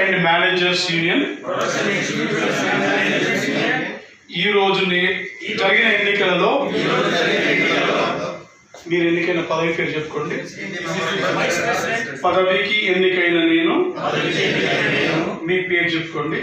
and managers union ఈ రోజు నే- జరిగిన ఎన్నికలలో మీరు ఎన్నికైన పదవి పేరు చెప్పుకోండి పదవికి ఎన్నికైన నేను మీ పేరు చెప్పుకోండి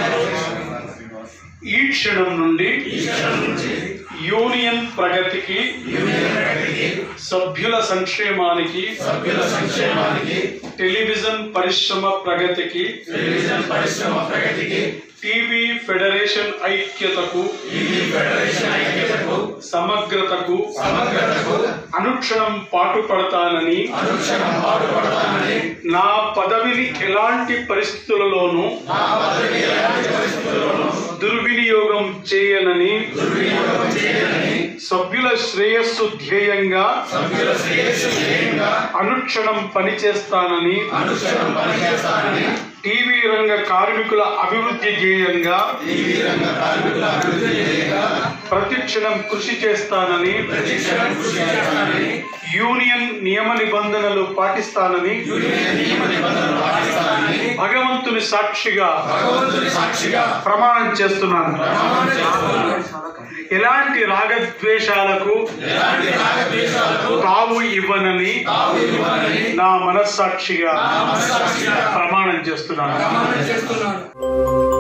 ఈ క్షణం నుండి యూనియన్ ప్రగతికి సభ్యుల సంక్షేమానికి సభ్యుల సంక్షేమానికి టెలివిజన్ పరిశ్రమ ప్రగతికి టెలివిజన్ పరిశ్రమ ప్రగతికి టీవీ ఫెడరేషన్ ఐక్యతకు టీవీ ఫెడరేషన్ ఐక్యతకు సమగ్రతకు సమగ్రతకు అనుక్షణం పాటుపడతానని అనుక్షణం పాటుపడతానని నా పదవిని ఎలాంటి పరిస్థితులలోనూ నా పదవిని ఎలాంటి పరిస్థితుల్లోనూ దుర్వినియోగం చేయనని దుర్వినియోగం చేయనని సభ్యుల శ్రేయస్సు ధ్యేయంగా సభ్యుల శ్రేయస్సు ధ్యేయంగా అనుక్షణం పనిచేస్తానని అనుక్షణం పనిచేస్తానని టీవీ రంగ కార్మికుల అభివృద్ధి ధ్యేయంగా టీవీ రంగ కార్మికుల అభివృద్ధి ధ్యేయంగా ప్రతిక్షణం కృషి చేస్తానని ప్రతిక్షణం కృషి చేస్తానని యూనియన్ నియమ నిబంధనలు పాటిస్తానని యూనియన్ నియమ నిబంధనలు పాటిస్తానని భగవంతుని సాక్షిగా భగవంతుని సాక్షిగా ప్రమాణం చేస్తున్నాను ప్రమాణం చేస్తున్నాను ఎలాంటి రాగద్వేషాలకు ఎలాంటి రాగద్వేషాలకు తావు ఇవ్వనని తావు ఇవ్వనని నా మనస్సాక్షిగా మనస్సాక్షిగా ప్రమాణం చేస్తున్నాను ప్రమాణం చేస్తున్నాను